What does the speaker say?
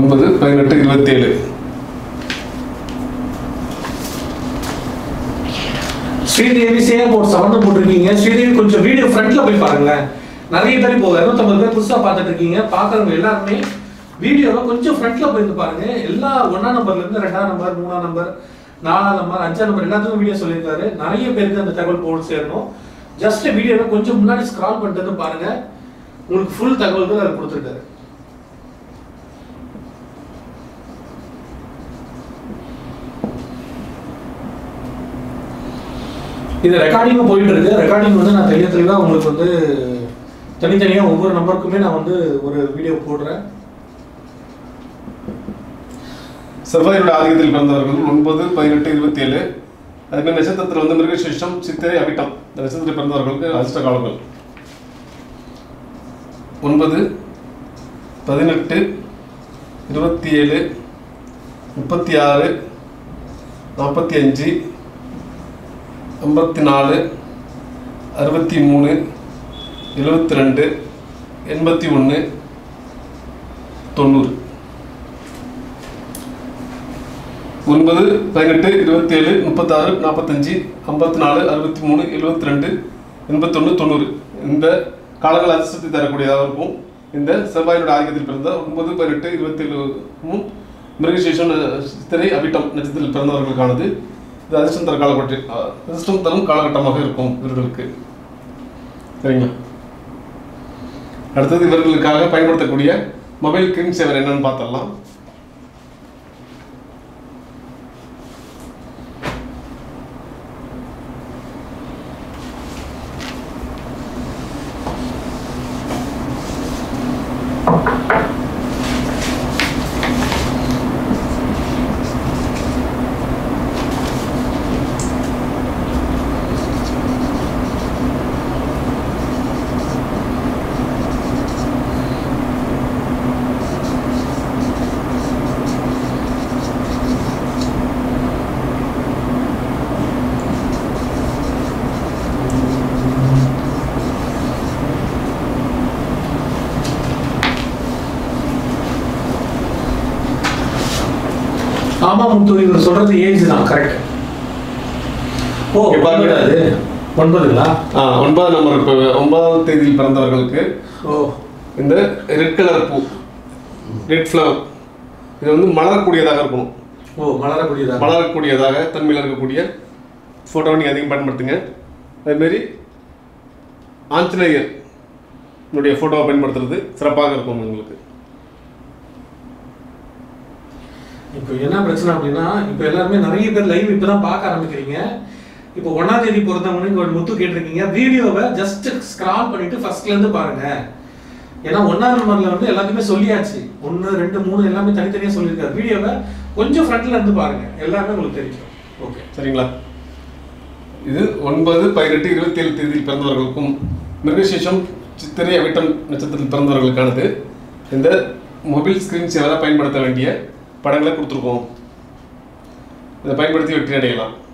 ஒன்பது பதினெட்டு இருபத்தேழு ஸ்ரீதேவி சேம் ஒரு சவந்தம் போட்டிருக்கீங்க ஸ்ரீதேவி கொஞ்சம் வீடியோ ஃப்ரண்ட்ல போய் பாருங்களேன் நிறைய பேர் இப்போ இரநூத்தம்பது பேர் புதுசா பார்த்துட்டு இருக்கீங்க பார்க்குறவங்க எல்லாருமே வீடியோவை கொஞ்சம் ஃப்ரண்ட்ல போயிருந்து பாருங்க எல்லா ஒன்னாம் நம்பர்ல இருந்து ரெண்டாம் நம்பர் மூணாம் நம்பர் நாலாம் நம்பர் அஞ்சாம் நம்பர் எல்லாத்துக்கும் வீடியோ சொல்லியிருக்காரு நிறைய பேருக்கு அந்த தகவல் போய் சேரணும் ஜஸ்ட் வீடியோவை கொஞ்சம் முன்னாடி ஸ்க்ரால் பண்ணிட்டு வந்து பாருங்க உங்களுக்கு ஃபுல் தகவல்கள் அவர் கொடுத்துருக்காரு இது ரெக்கார்டிங்கும் போயிட்டு இருக்கு ரெக்கார்டிங் வந்து நான் தெளிய தெளிவாக உங்களுக்கு வந்து தனித்தனியாக ஒவ்வொரு நம்பருக்குமே நான் வந்து ஒரு வீடியோ போடுறேன் செவ்வாயோட ஆதிக்கத்தில் பிறந்தவர்கள் ஒன்பது பதினெட்டு இருபத்தேழு அதுமாதிரி நட்சத்திரத்தில் வந்து மிருகசிஷ்டம் சித்திரை அவிட்டம் இந்த நட்சத்திரத்தில் பிறந்தவர்களுக்கு அதிர்ஷ்ட காலங்கள் ஒன்பது பதினெட்டு இருபத்தி ஏழு முப்பத்தி ஆறு நாற்பத்தி அஞ்சு ஐம்பத்தி நாலு அறுபத்தி மூணு எழுபத்தி ரெண்டு எண்பத்தி ஒன்று தொண்ணூறு ஒன்பது பதினெட்டு இருபத்தேழு முப்பத்தாறு நாற்பத்தஞ்சு ஐம்பத்தி நாலு அறுபத்தி மூணு எழுபத்தி ரெண்டு எண்பத்தொன்று தொண்ணூறு இந்த காலங்கள் அதிர்ஷ்டத்தை தரக்கூடியதாக இருக்கும் இந்த செவ்வாயோட ஆதிக்கத்தில் பிறந்த ஒன்பது பதினெட்டு இருபத்தேழு மிருகசேஷம் சித்திரை அவிட்டம் நட்சத்திரத்தில் பிறந்தவர்களுக்கானது இது அதிர்ஷ்டம் தர காலகட்ட அதிர்ஷ்டம் தரும் காலகட்டமாக இருக்கும் இவர்களுக்கு சரிங்களா அடுத்தது இவர்களுக்காக பயன்படுத்தக்கூடிய மொபைல் கிரீம் சேவர் என்னன்னு பார்த்தரலாம் ஆமா முத்து இவர் சொல்றது ஏஜ் தான் கரெக்ட் ஓ இங்க பாருங்க. அது ஒன்பதுங்களா ஆ, ஒன்பதாம் நம்பர் இப்போ ஒன்பதாம் தேதியில் பிறந்தவர்களுக்கு ஓ இந்த ரெட் கலர் பூ ரெட் ஃப்ளவர் இது வந்து மலரக்கூடியதாக இருக்கணும் ஓ மலரக்கூடியதா மலரக்கூடியதாக தன்மையில் இருக்கக்கூடிய ஃபோட்டோவை நீங்கள் அதிகம் பயன்படுத்துங்க அதேமாரி ஆஞ்சநேயர் என்னுடைய ஃபோட்டோவை பயன்படுத்துறது சிறப்பாக இருக்கும் உங்களுக்கு இப்போ என்ன பிரச்சனை அப்படின்னா இப்போ எல்லாருமே நிறைய பேர் லைவ் இப்பதான் பார்க்க ஆரம்பிக்கிறீங்க இப்போ ஒன்னாம் தேதி பொறுத்தவங்க இங்க ஒரு முத்து கேட்டிருக்கீங்க வீடியோவை ஜஸ்ட் ஸ்க்ரால் பண்ணிட்டு ஃபர்ஸ்ட்ல இருந்து பாருங்க ஏன்னா ஒன்னாம் நம்பர்ல வந்து எல்லாத்தையுமே சொல்லியாச்சு ஒன்று ரெண்டு மூணு எல்லாமே தனித்தனியா சொல்லியிருக்காரு வீடியோவை கொஞ்சம் ஃப்ரண்ட்ல இருந்து பாருங்க எல்லாமே உங்களுக்கு தெரியும் ஓகே சரிங்களா இது ஒன்பது பதினெட்டு இருபத்தி ஏழு தேதியில் பிறந்தவர்களுக்கும் மிருகசேஷம் சித்திரை அவிட்டம் நட்சத்திரத்தில் பிறந்தவர்களுக்கானது இந்த மொபைல் ஸ்கிரீன் சேவராக பயன்படுத்த வேண்டிய படங்களை கொடுத்துருக்கோம் இதை பயன்படுத்தி வெற்றி அடையலாம்